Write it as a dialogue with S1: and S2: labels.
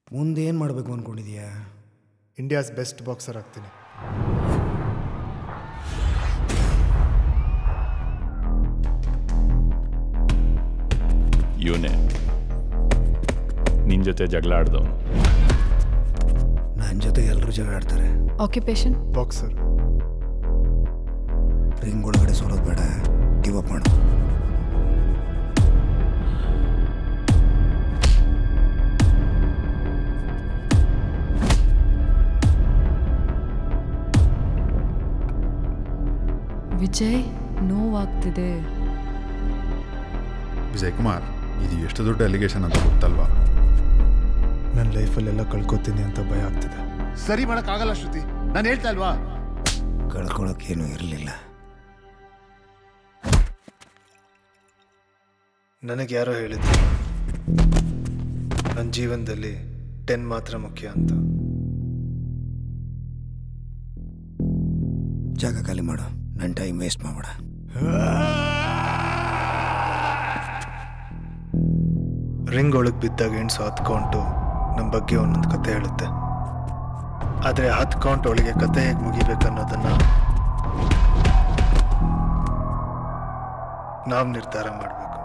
S1: ಮುಂದೆ ಏನು ಮಾಡಬೇಕು ಅಂದ್ಕೊಂಡಿದ್ಯಾ
S2: ಇಂಡಿಯಾಸ್ ಬೆಸ್ಟ್ ಬಾಕ್ಸರ್ ಆಗ್ತೀನಿ
S3: ಇವನೇ ನಿನ್ನ ಜೊತೆ ಜಗಳ ಆಡ್ದವನು
S1: ನನ್ನ ಜೊತೆ ಎಲ್ಲರೂ ಜಗಳ ಆಡ್ತಾರೆ
S4: ಆಕ್ಯುಪೇಷನ್
S2: ಬಾಕ್ಸರ್
S1: ರಿಂಗ್ ಒಳಗಡೆ ಸೋಲೋದು ಬೇಡ ಗಿವ್ ಅಪ್ ಮಾಡು
S4: ವಿಜಯ್ ನೋವಾಗ್ತಿದೆ
S5: ವಿಜಯ್ ಕುಮಾರ್ ಇದು ಎಷ್ಟು ದೊಡ್ಡ ಅಲಿಗೇಷನ್ ಅಂತ ಗೊತ್ತಲ್ವಾ
S2: ನನ್ನ ಲೈಫಲ್ಲೆಲ್ಲ ಕಳ್ಕೊತೀನಿ ಅಂತ ಭಯ ಆಗ್ತಿದೆ
S6: ಸರಿ ಮಾಡಕ್ಕಾಗಲ್ಲ ಶ್ರುತಿ ನಾನು ಹೇಳ್ತಾ ಇಲ್ವಾ
S1: ಕಳ್ಕೊಳಕ್ಕೇನು ಇರಲಿಲ್ಲ
S2: ನನಗೆ ಯಾರೋ ಹೇಳಿದ್ರು ನನ್ನ ಜೀವನದಲ್ಲಿ ಟೆನ್ ಮಾತ್ರ ಮುಖ್ಯ ಅಂತ
S1: ಜಾಗ ಖಾಲಿ ಮಾಡು ನನ್ನ ಟೈಮ್ ವೇಸ್ಟ್ ಮಾಡಬೇಡ
S2: ರಿಂಗ್ ಒಳಗೆ ಬಿದ್ದಾಗ ಎಣ್ಸು ಹತ್ತು ಕೌಂಟು ನಮ್ಮ ಬಗ್ಗೆ ಒಂದೊಂದು ಕತೆ ಹೇಳುತ್ತೆ ಆದರೆ ಹತ್ತು ಕೌಂಟ್ ಒಳಗೆ ಕತೆ ಹೇಗೆ ಮುಗಿಬೇಕನ್ನೋದನ್ನ ನಾವು ನಿರ್ಧಾರ ಮಾಡಬೇಕು